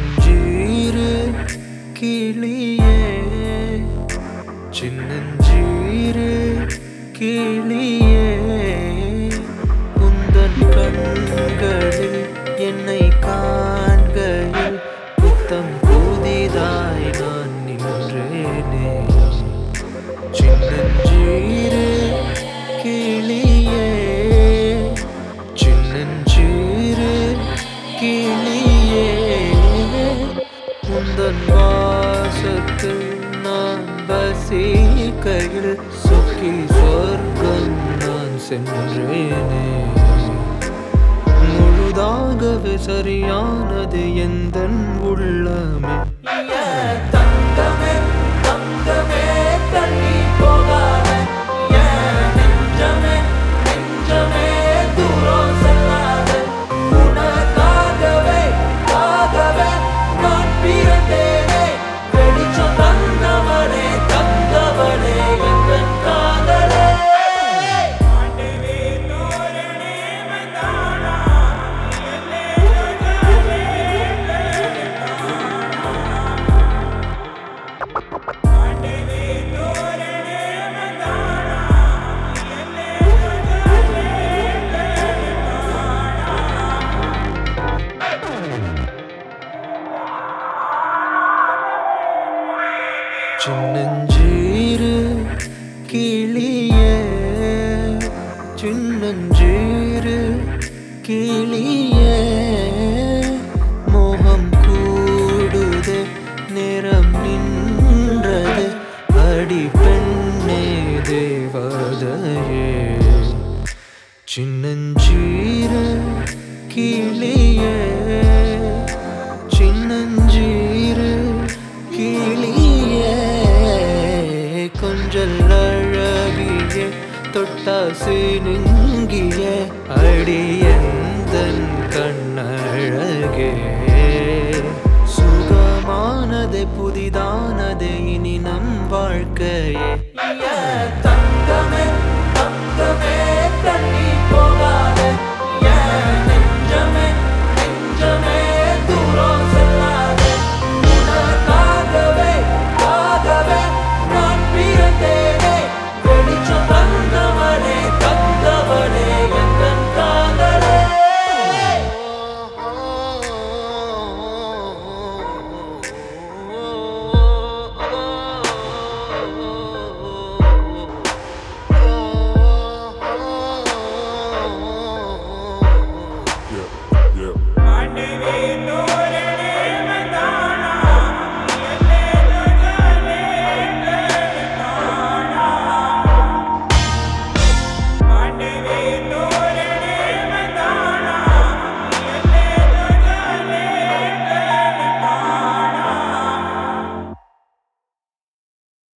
சின்னஞ்சீரு கிளியே சின்னஞ்சீரு கிளியே உந்தன் கண்களில் என்னை காண்கையில் புத்தம் புதிதாய் நான் நின்றேனே சின்னஞ்சீரு கிளியே சின்னஞ்சீரு கிளியே உந்தன் வாசத்தில் நான் வசிக்கையில் சுக்கி சொர்க்கம் நான் சென்றேனே முழுதாகவே சரியானது எந்த உள்ளமே தங்கமே தங்கமே தள்ளி போகாத என் நெஞ்சமே நெஞ்சமே தூரம் செல்லாத உனக்காகவே காகவே நான் பிறந்தேனே வெளிச்சம் தந்தவனே தந்தவனே எங்கள் காதலே சின்னஞ்சீரு கிளியே சின்னஞ்சீரு கிளியே மோகம் கூடுதே நேரம் நின்றது அடி பெண்ணே தேவதையே சின்னஞ்சீரு கிளியே சின்னஞ்சீரு கிளியே கொஞ்சல் அழகியே தொட்டாசி